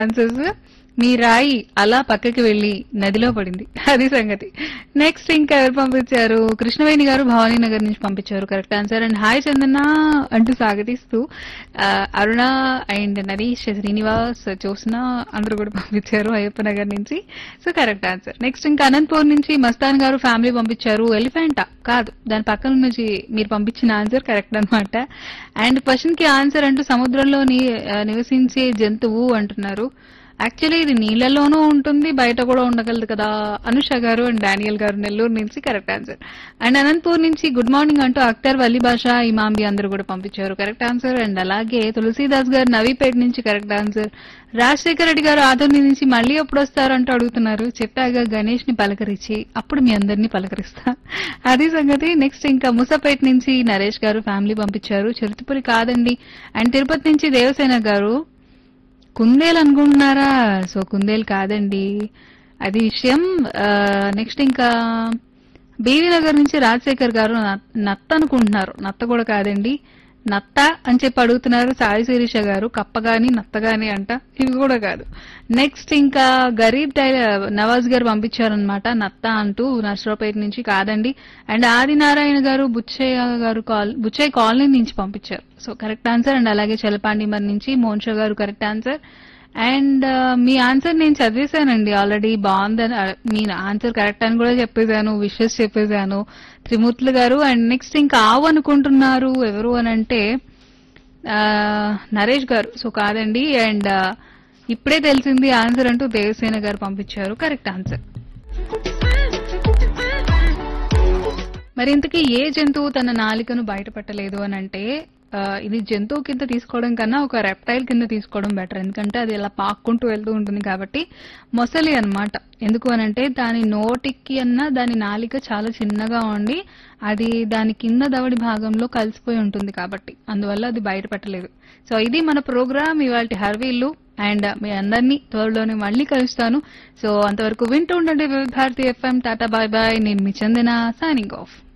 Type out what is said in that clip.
answers మీ రాయి అలా పక్కకి వెళ్లి నదిలో పడింది అది సంగతి నెక్స్ట్ ఇంకా ఎవరు పంపించారు కృష్ణవేణి గారు భవానీ నగర్ నుంచి పంపించారు correct answer and hi Chandana అంటూ స్వాగతిస్తూ ఆ, అరుణ అండ్ నరీష్ శ్రీనివాస్ జ్యోత్స్న అందరూ కూడా పంపించారు అయ్యప్ప నగర్ నుంచి సో కరెక్ట్ ఆన్సర్ నెక్స్ట్ ఇంకా అనంతపూర్ నుంచి మస్తాన్ గారు ఫ్యామిలీ పంపించారు ఎలిఫెంటా కాదు దాని పక్కన నుంచి మీరు పంపించిన ఆన్సర్ కరెక్ట్ అన్నమాట అండ్ క్వశ్చన్ కి ఆన్సర్ అంటూ సముద్రంలో ని- ఆ, నివసించే జంతువు అంటున్నారు యాక్చువల్లీ ఇది నీళ్ళలోనూ ఉంటుంది బయట కూడా ఉండగలదు కదా అనుష గారు అండ్ డానియల్ గారు నెల్లూరు నుంచి కరెక్ట్ ఆన్సర్ అండ్ అనంతపూర్ నుంచి గుడ్ మార్నింగ్ అంటూ అక్తర్ వల్లి భాష ఇమాంబి అందరూ కూడా పంపించారు కరెక్ట్ ఆన్సర్ అండ్ అలాగే తులసీదాస్ గారు నవీపేట నుంచి కరెక్ట్ ఆన్సర్ రాజశేఖర రెడ్డి గారు ఆదోని నుంచి మళ్ళీ ఎప్పుడు వస్తారంటూ అడుగుతున్నారు చెప్పాగా గణేష్ ని పలకరించి అప్పుడు మీ అందరినీ పలకరిస్తా అది సంగతి నెక్స్ట్ ఇంకా ముసాపేట నుంచి నరేష్ గారు ఫ్యామిలీ పంపించారు చిరుతపురి కాదండి అండ్ తిరుపతి నుంచి దేవసేన గారు కుందేలు అనుకుంటున్నారా సో కుందేలు కాదండి అది విషయం నెక్స్ట్ ఇంకా బీవీ నగర్ నుంచి రాజశేఖర్ గారు న- నత్త అనుకుంటున్నారు నత్త కూడా కాదండి నత్త అని చెప్పి అడుగుతున్నారు సాయి శిరీష గారు కప్పగాని నత్తగాని అంట ఇవి కూడా కాదు నెక్స్ట్ ఇంకా గరీబ్ టైలర్ నవాజ్ గారు పంపించారనమాట నత్త అంటూ నర్సరావుపేట నుంచి కాదండి అండ్ ఆదినారాయణ గారు బుచ్చయ్య గారు కాల్ బుచ్చయ్య కాలనీ నుంచి పంపించారు సో కరెక్ట్ ఆన్సర్ అండ్ అలాగే చలపాండి మరి నుంచి Monsha garu correct answer and మీ ఆన్సర్ నేను చదివేశానండి ఆల్రెడీ బాగుందని ఆ, మీ ఆన్సర్ కరెక్ట్ అని కూడా చెప్పేశాను విషెస్ చెప్పేశాను త్రిమూర్తులు గారు అండ్ నెక్స్ట్ ఇంకా ఆవు అనుకుంటున్నారు ఎవరు అని అంటే ఆ, నరేష్ గారు సో కాదండి అండ్ ఆ, ఇప్పుడే తెలిసింది ఆన్సర్ అంటూ దేవసేన గారు పంపించారు కరెక్ట్ ఆన్సర్ మరి ఇంతకీ ఏ జంతువు తన నాలికను బయటపెట్టలేదు అని అంటే ఆ, ఇది జంతువు కింద తీసుకోవడం కన్నా ఒక రెప్టైల్ కింద తీసుకోవడం బెటర్ ఎందుకంటే అది ఇలా పాక్కుంటూ వెళ్తూ ఉంటుంది కాబట్టి మొసలి అన్నమాట ఎందుకు అని అంటే దాని నోటికి అన్న దాని నాలిక చాలా చిన్నగా ఉండి అది దాని కింద దవడి భాగంలో కలిసిపోయి ఉంటుంది కాబట్టి అందువల్ల అది బయటపెట్టలేదు సో ఇది మన ప్రోగ్రామ్ ఇవాళ హర్వీళ్ళు అండ్ మీ అందరినీ త్వరలోనే మళ్ళీ కలుస్తాను సో అంతవరకు వింటూ ఉండండి Vividh Bharati FM tata bye bye నేను మీ చందన సైనింగ్ ఆఫ్